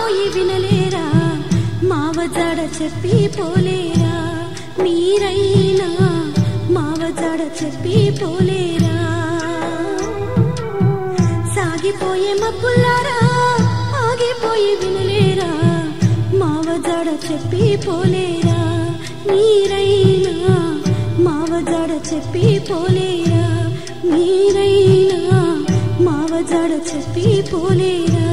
ఆగిపోయి వినలేరా మావ జాడ చెప్పి పోలేరా మీరైనా మావ జాడ చెప్పి పోలేరా సాగిపోయే మబ్బుల్లారా ఆగిపోయి వినలేరా మావ జాడ చెప్పి పోలేరా మీరైనా మావ జాడ చెప్పి పోలేరా మీరైనా మావ జాడ చెప్పి పోలేరా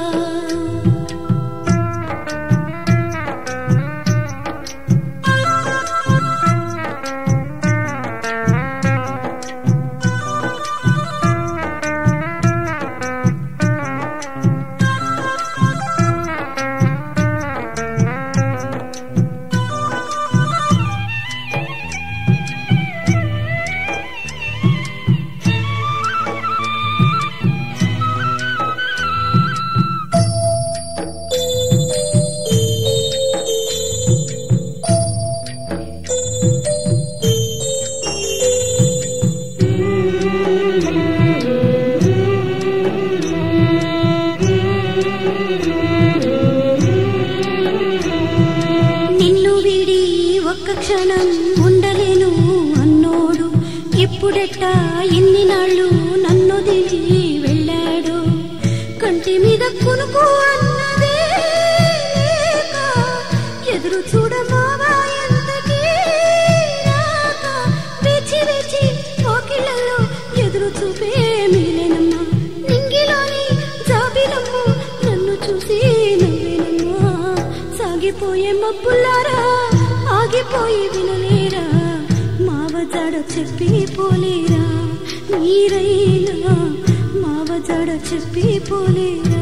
నిన్ను వీడి ఒక్క క్షణం ఉండలేను అన్నోడు ఇప్పుడెట్టా ఎన్ని నాళ్ళు నన్ను దిగి వెళ్ళాడు కంటి మీద కునుకు అన్నదే లేక ఎదురు చూడమావా ఎంతకీ రాక వేచి వేచి పోకిళ్ళలో ఎదురు చూపే మీలేనమ్మా నింగిలోని జాబిలమ్ము నన్ను చూసి నవ్వేనమ్మా సాగిపోయే మబ్బుల్లారా ఆగిపోయి వినలేరా మావ జాడ చెప్పి పోలేరా మీరైనా మావ జాడ చెప్పి పోలేరా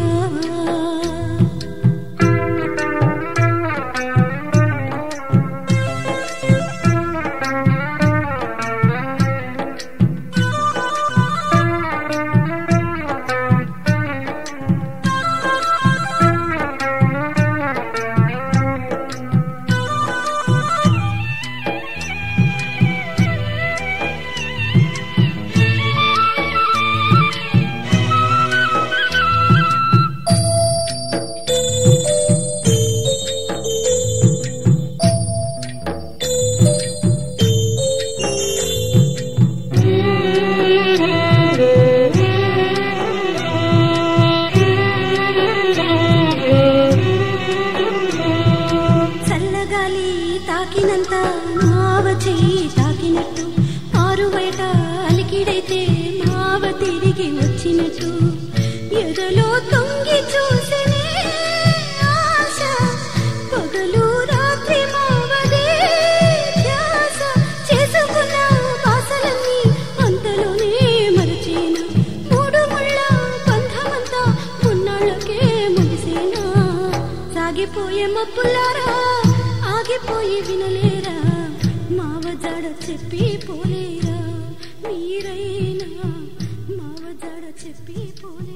చల్లగాలి తాకినంత మావ చెయ్యి తాకినట్టు ఆరు బయట అలికిడైతే మావ తిరిగి వచ్చినట్టు ఎదలో తొంగి చూసినే ఆశ పగలు రాత్రి మావదే ధ్యాస చేసుకున్న బాసలన్నీ అంతలోనే మరచేనా మూడు ముళ్ళ బంధమంతా మున్నాళ్ళకే ముగిసేనా సాగిపోయే మబ్బులారా ఆగిపోయి వినలేరా మావ జాడ చెప్పి పోలేరా మీరైనా మావ జాడ చెప్పి పోలేరా